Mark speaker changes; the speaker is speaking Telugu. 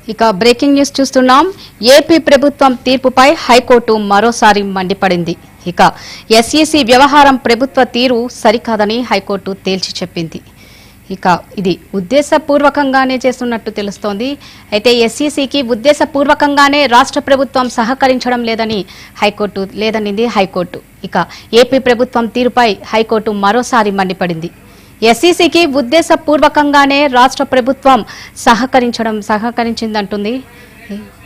Speaker 1: ఇక బ్రేకింగ్ న్యూస్ చూస్తున్నాం ఏపీ ప్రభుత్వం తీర్పుపై హైకోర్టు మరోసారి మండిపడింది ఇక ఎస్ఈసి వ్యవహారం ప్రభుత్వ తీరు సరికాదని హైకోర్టు తేల్చి చెప్పింది ఇక ఇది ఉద్దేశపూర్వకంగానే చేస్తున్నట్టు తెలుస్తోంది అయితే ఎస్ఈసికి ఉద్దేశపూర్వకంగానే రాష్ట్ర ప్రభుత్వం సహకరించడం లేదని హైకోర్టు లేదనింది హైకోర్టు ఇక ఏపీ ప్రభుత్వం తీరుపై హైకోర్టు మరోసారి మండిపడింది ఎస్ఈసికి ఉద్దేశపూర్వకంగానే రాష్ట్ర ప్రభుత్వం సహకరించడం సహకరించిందంటుంది